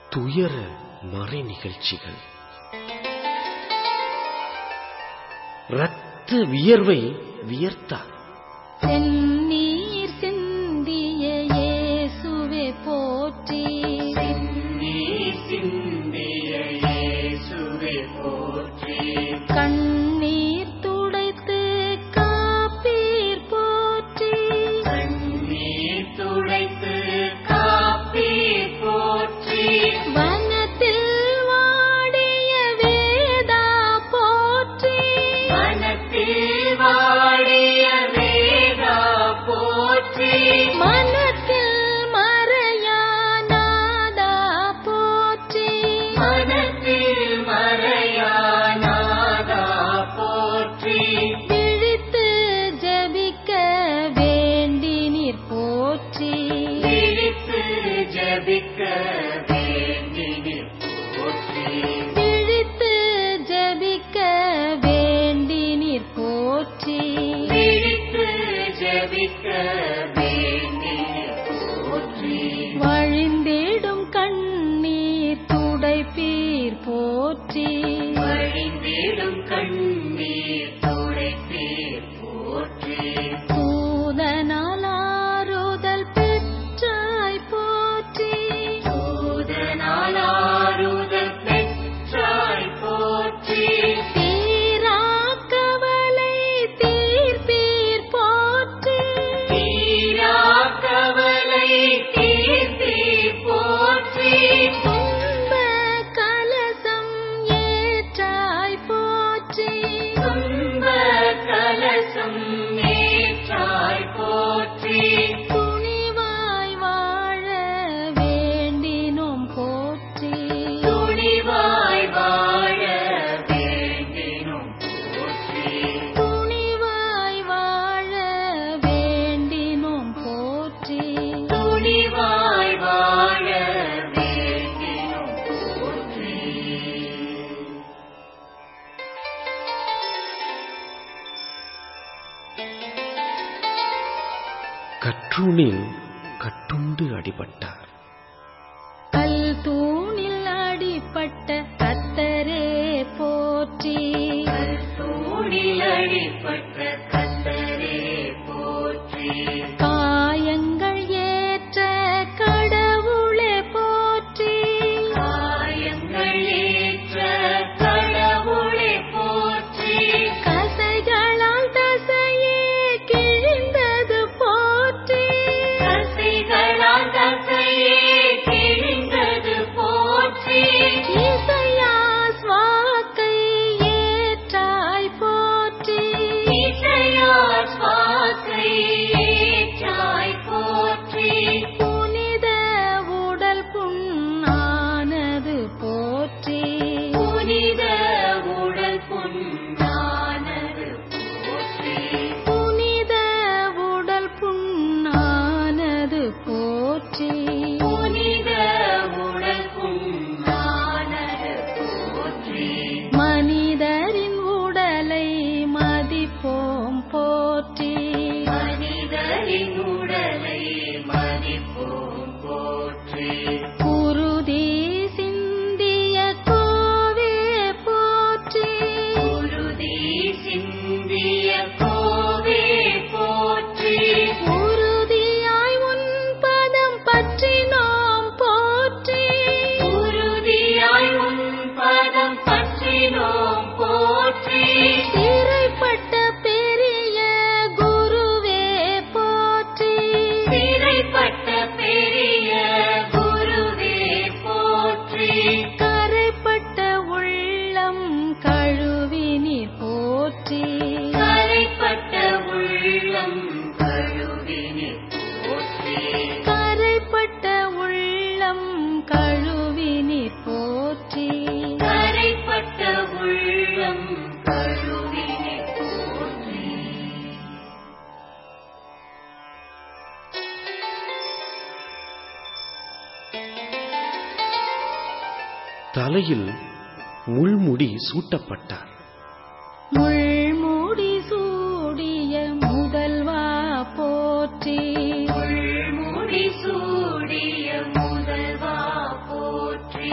துயர மறை நிகழ்ச்சிகள் இரத்த வியர்வை வியர்த்தார் செந்நீர் சிந்திய இயேசுவே போற்றி கண்ணீர் துடைத்து காப்பீர் போற்றி வனத்தில் வாடிய வேதா போற்றி மனத்தில் மறையா நாதா போற்றி விழித்து ஜபிக்க வேண்டி நீர் போற்றி விழித்து ஜபிக்க வேண்டி நீர் போற்றி வழிந்திடும் கண்ணீர் துடைப்பீர் போற்றி தூதனாலாறுதல் பெற்றாய் போற்றி தீரா கவலை தீர்ப்பீர் போற்றி துன்ப கலசம் ஏற்றாய் போற்றி துணிவாய் வாழ வேண்டினோம் போற்றி துணிவாய் வாழ வேண்டினோம் போற்றி துணிவாய் வாழ வேண்டினோம் போற்றி கற்றூணில் கட்டுண்டு அடிபட்டார் கல் தூணில் அடிப்பட்ட கத்தரே போற்றி தூணில் அடிப்பட்ட கத்தரே போற்றி காயங்கள் ஏற்ற கடவுளே போற்றி காயங்கள் ஏற்ற கடவுளே போற்றி கசைகளால் தசையே கிழிந்தது போற்றி தசைகளால் தசையே கிழிந்தது போற்றி இசையா ஸ்வாக்கை ஏற்றாய் போற்றி இசையா சுவாசை ஏற்றாய் போற்றி புனித உடல் புண்ணானது போற்றி புனித உடல் புண்ணானது போற்றி புனித உடல் புண்ணானது போற்றி புனித உடல் புண்ணானது போற்றி மனிதரின் உடலை மதிப்போம் போற்றி மனிதரின் உடலை மதிப்போம் போற்றி குருதி சிந்திய கோவே போற்றி குருதி சிந்திய கோவே போற்றி உறுதியாய் உன் பதம் பற்றினோம் போற்றி உறுதியாய் உன் பதம் பற்றினோம் போற்றி சிறைப்பட்ட பெரிய குருவே போற்றி சிறைப்பட்ட பெரிய குருவே போற்றி கரைப்பட்ட உள்ளம் கழுவி நீர் போற்றி கரைப்பட்ட உள்ளம் கழுவினி போற்றி கரைப்பட்ட உள்ளம் கழுவி நீர் போற்றி கரைப்பட்ட உள்ளம் கழுவினி போற்றி தலையில் முள்முடி சூட்டப்பட்டார் முள்மூடி சூடிய முதல்வா போற்றி முள்முடி சூடிய முதல்வா போற்றி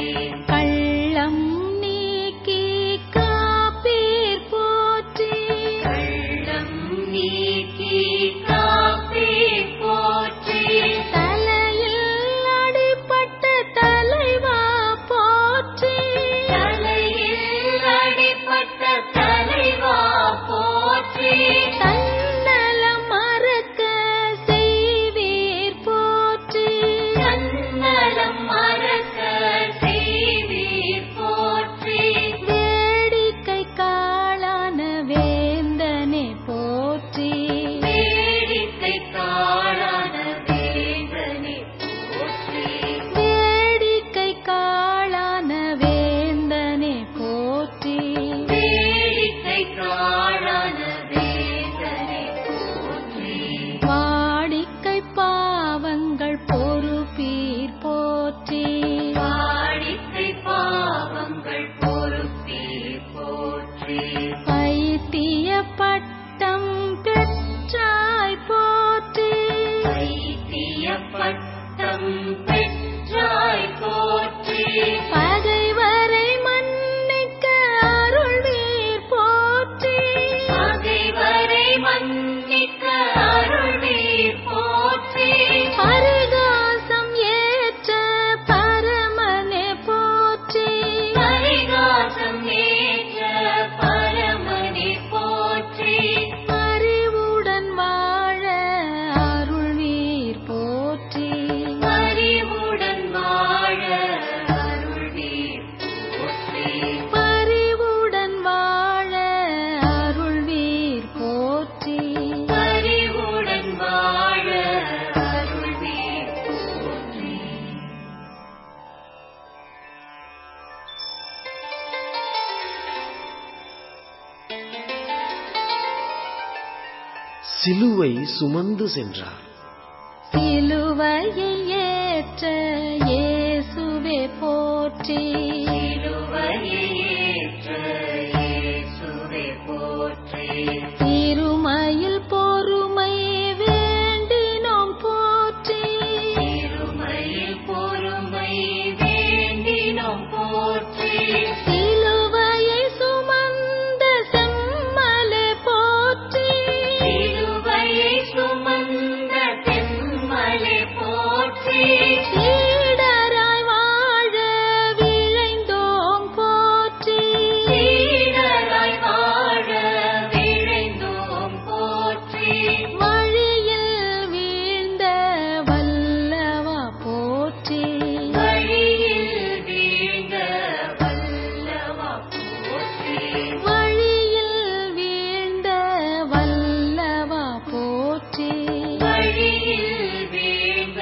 சிலுவை சுமந்து சென்றார் சிலுவையை ஏற்ற இயேசுவே போற்றி சிலுவையை ஏற்ற இயேசுவே போற்றி திருமயில் பொறுமை வேண்டினோம் போற்றி திருமையில் பொறுமை வேண்டினோம் போற்றி சிலுவையை சுமந்த செம்மலே போற்றி சிலுவையை சுமந்த தெம்மலே போற்றி சீடராய் வாழ விழைந்தோம் போற்றி சீடராய் வாழ விழைந்தோம் போற்றி வழியில் வீழ்ந்த வல்லவா போற்றி வழியில் வீழ்ந்த வல்லவா போற்றி வழியில் வீழ்ந்த வல்லவா போற்றி வழியில் வீழ்ந்த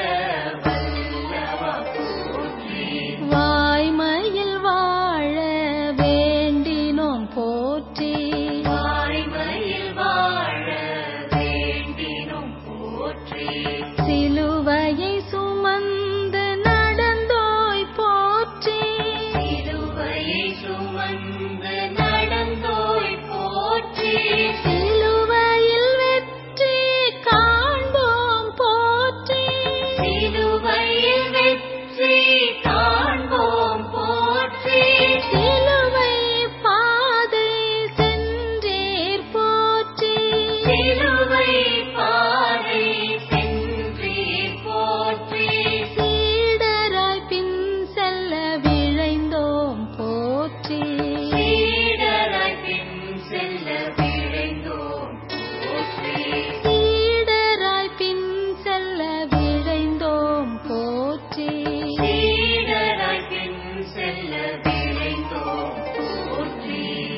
வல்லவா போற்றி வாய்மையில் வாழ வேண்டினோம் போற்றி வாய்மையில் வாழ வேண்டினோம் போற்றி சிலுவையை சுமந்து நடந்தோய் போற்றி சிலுவையை சுமந்து நடந்தோய் போற்றி சிலுவையில் வெற்றி காண்போம் போற்றி சிலுவையில் வெற்றி காண்போம் போற்றி சிலுவை பாதை சென்றீர் போற்றி சிலுவை பாதை சென்றீர் போற்றி சீடராய் பின் செல்ல விழைந்தோம் போற்றி சீடராய் பின் செல்ல விழைந்தோம் போற்றி சீடராய் பின் செல்ல விழைந்தோம் போற்றி சீடராய் பின் செல்ல விழைந்தோம் போற்றி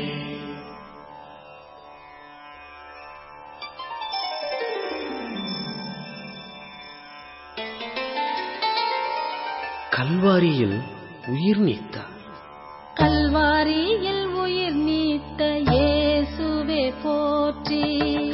கல்வாரியில் உயிர் நீத்தார் கல்வாரியில் உயிர் நீத்த இயேசுவே போற்றி